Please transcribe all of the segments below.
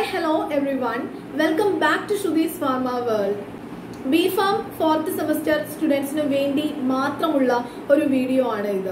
hello everyone welcome back to ഷുദീസ് pharma world B pharm fourth semester സ്റ്റുഡൻസിന് വേണ്ടി മാത്രമുള്ള ഒരു വീഡിയോ ആണ് ഇത്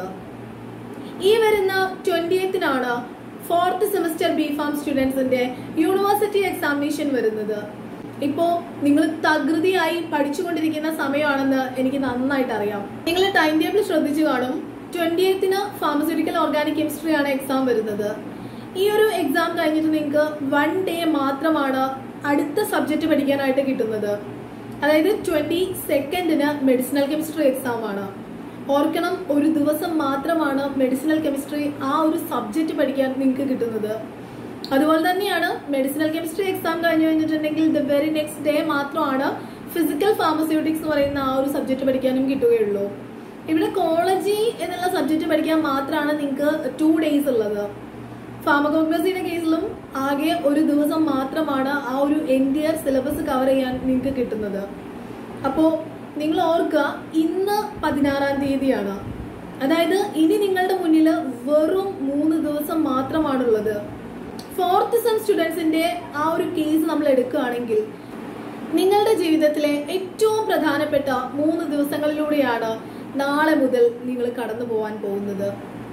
ഈ വരുന്ന ട്വന്റിയത്തിനാണ് ഫോർത്ത് സെമസ്റ്റർ ബി ഫാം സ്റ്റുഡൻസിന്റെ യൂണിവേഴ്സിറ്റി എക്സാമിനേഷൻ വരുന്നത് ഇപ്പോ നിങ്ങൾ തകൃതിയായി പഠിച്ചുകൊണ്ടിരിക്കുന്ന സമയമാണെന്ന് എനിക്ക് നന്നായിട്ട് അറിയാം നിങ്ങൾ ടൈം ടേബിൾ ശ്രദ്ധിച്ചു കാണും ട്വന്റിയത്തിന് ഫാർമസ്യൂട്ടിക്കൽ ഓർഗാനിക് കെമിസ്ട്രി ആണ് എക്സാം വരുന്നത് ഈ ഒരു എക്സാം കഴിഞ്ഞിട്ട് നിങ്ങൾക്ക് വൺ ഡേ മാത്രമാണ് അടുത്ത സബ്ജക്ട് പഠിക്കാനായിട്ട് കിട്ടുന്നത് അതായത് ട്വന്റി സെക്കൻഡിന് മെഡിസിനൽ കെമിസ്ട്രി എക്സാം ആണ് ഓർക്കണം ഒരു ദിവസം മാത്രമാണ് മെഡിസിനൽ കെമിസ്ട്രി ആ ഒരു സബ്ജക്ട് പഠിക്കാൻ നിങ്ങൾക്ക് കിട്ടുന്നത് അതുപോലെ തന്നെയാണ് മെഡിസിനൽ കെമിസ്ട്രി എക്സാം കഴിഞ്ഞു കഴിഞ്ഞിട്ടുണ്ടെങ്കിൽ ദ വെരി നെക്സ്റ്റ് ഡേ മാത്രമാണ് ഫിസിക്കൽ ഫാർമസ്യൂട്ടിക്സ് എന്ന് പറയുന്ന ആ ഒരു സബ്ജക്ട് പഠിക്കാനും കിട്ടുകയുള്ളൂ ഇവിടെ കോളേജി എന്നുള്ള സബ്ജക്ട് പഠിക്കാൻ മാത്രമാണ് നിങ്ങൾക്ക് ടു ഡേയ്സ് ഉള്ളത് ഫാർമകോഗ്നസിയുടെ കേസിലും ആകെ ഒരു ദിവസം മാത്രമാണ് ആ ഒരു എൻഡിയർ സിലബസ് കവർ ചെയ്യാൻ നിങ്ങൾക്ക് കിട്ടുന്നത് അപ്പോ നിങ്ങൾ ഓർക്കുക ഇന്ന് പതിനാറാം തീയതിയാണ് അതായത് ഇനി നിങ്ങളുടെ മുന്നിൽ വെറും മൂന്ന് ദിവസം മാത്രമാണുള്ളത് ഫോർത്ത് സെം സ്റ്റുഡൻസിന്റെ ആ ഒരു കേസ് നമ്മൾ എടുക്കുകയാണെങ്കിൽ നിങ്ങളുടെ ജീവിതത്തിലെ ഏറ്റവും പ്രധാനപ്പെട്ട മൂന്ന് ദിവസങ്ങളിലൂടെയാണ് നാളെ മുതൽ നിങ്ങൾ കടന്നു പോകാൻ പോകുന്നത്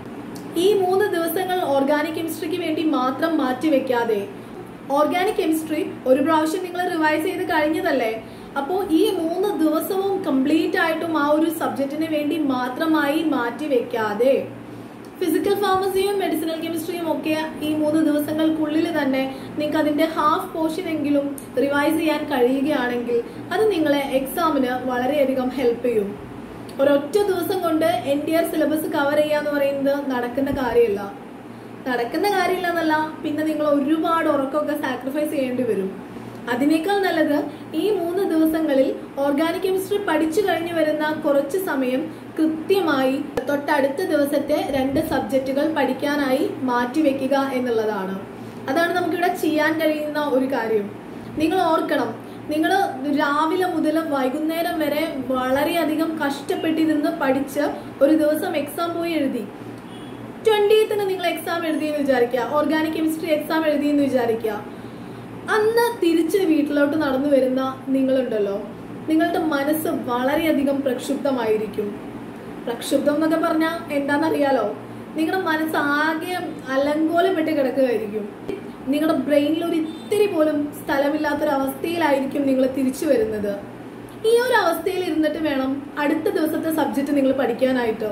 ഈ മൂന്ന് ദിവസങ്ങൾ ഓർഗാനിക് കെമിസ്ട്രിക്ക് വേണ്ടി മാത്രം മാറ്റിവെക്കാതെ ഓർഗാനിക് കെമിസ്ട്രി ഒരു പ്രാവശ്യം നിങ്ങൾ റിവൈസ് ചെയ്ത് കഴിഞ്ഞതല്ലേ അപ്പോൾ ഈ മൂന്ന് ദിവസവും കംപ്ലീറ്റ് ആയിട്ടും ആ ഒരു സബ്ജക്റ്റിന് വേണ്ടി മാത്രമായി മാറ്റി വെക്കാതെ ഫിസിക്കൽ ഫാർമസിയും മെഡിസിനൽ കെമിസ്ട്രിയും ഒക്കെ ഈ മൂന്ന് ദിവസങ്ങൾക്കുള്ളിൽ തന്നെ നിങ്ങൾക്ക് അതിന്റെ ഹാഫ് പോർഷൻ എങ്കിലും റിവൈസ് ചെയ്യാൻ കഴിയുകയാണെങ്കിൽ അത് നിങ്ങളെ എക്സാമിന് വളരെയധികം ഹെൽപ്പ് ചെയ്യും ഒരൊറ്റ ദിവസം കൊണ്ട് N D R syllabus cover ചെയ്യാന്ന് പറയുന്നത് നടക്കുന്ന കാര്യമല്ല നടക്കുന്ന കാര്യമില്ല എന്നല്ല പിന്നെ നിങ്ങൾ ഒരുപാട് ഉറക്കമൊക്കെ സാക്രിഫൈസ് ചെയ്യേണ്ടി വരും അതിനേക്കാൾ നല്ലത് ഈ മൂന്ന് ദിവസങ്ങളിൽ ഓർഗാനിക് കെമിസ്ട്രി പഠിച്ചു കഴിഞ്ഞു വരുന്ന കുറച്ച് സമയം കൃത്യമായി തൊട്ടടുത്ത ദിവസത്തെ രണ്ട് സബ്ജക്റ്റുകൾ പഠിക്കാനായി മാറ്റിവെക്കുക എന്നുള്ളതാണ് അതാണ് നമുക്കിവിടെ ചെയ്യാൻ കഴിയുന്ന ഒരു കാര്യം നിങ്ങൾ ഓർക്കണം നിങ്ങൾ രാവിലെ മുതൽ വൈകുന്നേരം വരെ വളരെയധികം കഷ്ടപ്പെട്ടിരുന്ന് പഠിച്ച് ഒരു ദിവസം എക്സാം പോയി എഴുതി ട്വന്റിയത്തിന് നിങ്ങൾ എക്സാം എഴുതിയെന്ന് വിചാരിക്കുക ഓർഗാനിക് കെമിസ്ട്രി എക്സാം എഴുതിയെന്ന് വിചാരിക്കുക അന്ന് തിരിച്ച് വീട്ടിലോട്ട് നടന്നു വരുന്ന നിങ്ങളുണ്ടല്ലോ നിങ്ങളുടെ മനസ്സ് വളരെയധികം പ്രക്ഷുബ്ധമായിരിക്കും പ്രക്ഷുബ്ധം എന്നൊക്കെ പറഞ്ഞാൽ എന്താണെന്നറിയാലോ നിങ്ങളുടെ മനസ്സ് ആകെ അലങ്കോലപ്പെട്ട് കിടക്കുകയായിരിക്കും നിങ്ങളുടെ ബ്രെയിനിൽ ഒരു ഇത്തിരി പോലും സ്ഥലമില്ലാത്തൊരവസ്ഥയിലായിരിക്കും നിങ്ങൾ തിരിച്ചു വരുന്നത് ഈ ഒരു അവസ്ഥയിൽ ഇരുന്നിട്ട് വേണം അടുത്ത ദിവസത്തെ സബ്ജക്റ്റ് നിങ്ങൾ പഠിക്കാനായിട്ട്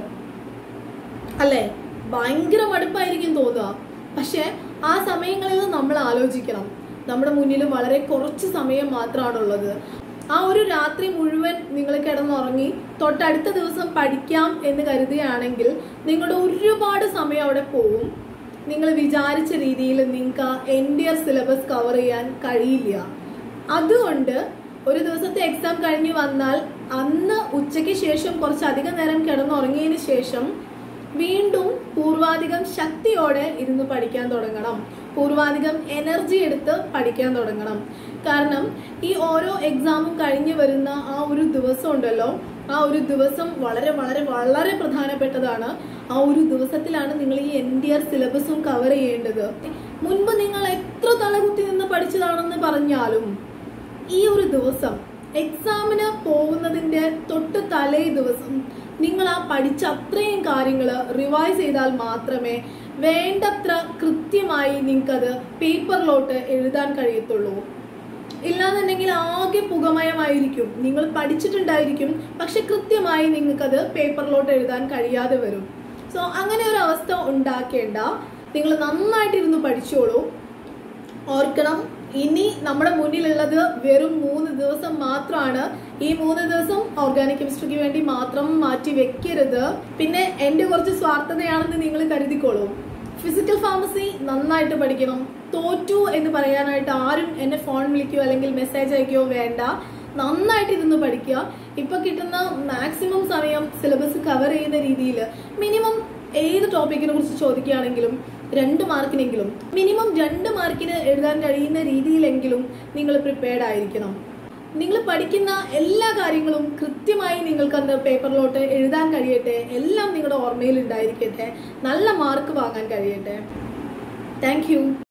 അല്ലേ ഭയങ്കര മടുപ്പായിരിക്കും തോന്നുക പക്ഷെ ആ സമയങ്ങളിൽ നമ്മൾ ആലോചിക്കണം നമ്മുടെ മുന്നിൽ വളരെ കുറച്ച് സമയം മാത്രമാണുള്ളത് ആ ഒരു രാത്രി മുഴുവൻ നിങ്ങൾ കിടന്നുറങ്ങി തൊട്ടടുത്ത ദിവസം പഠിക്കാം എന്ന് കരുതുകയാണെങ്കിൽ നിങ്ങളുടെ ഒരുപാട് സമയം അവിടെ പോവും നിങ്ങൾ വിചാരിച്ച രീതിയിൽ നിങ്ങൾക്ക് ആ എൻഡിയർ സിലബസ് കവർ ചെയ്യാൻ കഴിയില്ല അതുകൊണ്ട് ഒരു ദിവസത്തെ എക്സാം കഴിഞ്ഞ് വന്നാൽ അന്ന് ഉച്ചയ്ക്ക് ശേഷം കുറച്ചധികം നേരം കിടന്നുറങ്ങിയതിന് ശേഷം വീണ്ടും പൂർവാധികം ശക്തിയോടെ ഇരുന്ന് പഠിക്കാൻ തുടങ്ങണം പൂർവാധികം എനർജി എടുത്ത് പഠിക്കാൻ തുടങ്ങണം കാരണം ഈ ഓരോ എക്സാമും കഴിഞ്ഞു വരുന്ന ആ ഒരു ദിവസം ഉണ്ടല്ലോ ആ ഒരു ദിവസം വളരെ വളരെ വളരെ പ്രധാനപ്പെട്ടതാണ് ആ ഒരു ദിവസത്തിലാണ് നിങ്ങൾ ഈ എൻ ഡി ആർ സിലബസും കവർ ചെയ്യേണ്ടത് മുൻപ് നിങ്ങൾ എത്ര തലകുത്തി നിന്ന് പഠിച്ചതാണെന്ന് പറഞ്ഞാലും ഈ ഒരു ദിവസം എക്സാമിന് പോകുന്നതിന്റെ തൊട്ട് തലേ ദിവസം നിങ്ങൾ ആ പഠിച്ച അത്രയും കാര്യങ്ങൾ റിവൈസ് ചെയ്താൽ മാത്രമേ വേണ്ടത്ര കൃത്യമായി നിങ്ങൾക്കത് പേപ്പറിലോട്ട് എഴുതാൻ കഴിയത്തുള്ളൂ ഇല്ലാന്നുണ്ടെങ്കിൽ ആകെ പുകമയമായിരിക്കും നിങ്ങൾ പഠിച്ചിട്ടുണ്ടായിരിക്കും പക്ഷെ കൃത്യമായി നിങ്ങൾക്കത് പേപ്പറിലോട്ട് എഴുതാൻ കഴിയാതെ വരും സോ അങ്ങനെ ഒരു അവസ്ഥ ഉണ്ടാക്കേണ്ട നിങ്ങൾ നന്നായിട്ടിരുന്ന് പഠിച്ചോളൂ ഓർക്കണം ഇനി നമ്മുടെ മുന്നിലുള്ളത് വെറും മൂന്ന് ദിവസം മാത്രമാണ് ഈ മൂന്ന് ദിവസം ഓർഗാനിക് കെമിസ്ട്രിക്ക് വേണ്ടി മാത്രം മാറ്റി വെക്കരുത് പിന്നെ എന്റെ കുറച്ച് സ്വാർത്ഥതയാണെന്ന് നിങ്ങൾ കരുതിക്കോളൂ ഫിസിക്കൽ ഫാർമസി നന്നായിട്ട് പഠിക്കണം തോറ്റു എന്ന് പറയാനായിട്ട് ആരും എന്നെ ഫോൺ വിളിക്കുകയോ അല്ലെങ്കിൽ മെസ്സേജ് അയക്കുകയോ വേണ്ട നന്നായിട്ട് ഇരുന്ന് പഠിക്കുക ഇപ്പൊ കിട്ടുന്ന മാക്സിമം സമയം സിലബസ് കവർ ചെയ്യുന്ന രീതിയിൽ മിനിമം ഏത് ടോപ്പിക്കിനെ കുറിച്ച് ചോദിക്കുകയാണെങ്കിലും രണ്ട് മാർക്കിനെങ്കിലും മിനിമം രണ്ട് മാർക്കിന് എഴുതാൻ കഴിയുന്ന രീതിയിലെങ്കിലും നിങ്ങൾ പ്രിപ്പയർഡ് ആയിരിക്കണം നിങ്ങൾ പഠിക്കുന്ന എല്ലാ കാര്യങ്ങളും കൃത്യമായി നിങ്ങൾക്ക് അന്ന് പേപ്പറിലോട്ട് എഴുതാൻ കഴിയട്ടെ എല്ലാം നിങ്ങളുടെ ഓർമ്മയിൽ ഉണ്ടായിരിക്കട്ടെ നല്ല മാർക്ക് വാങ്ങാൻ കഴിയട്ടെ താങ്ക്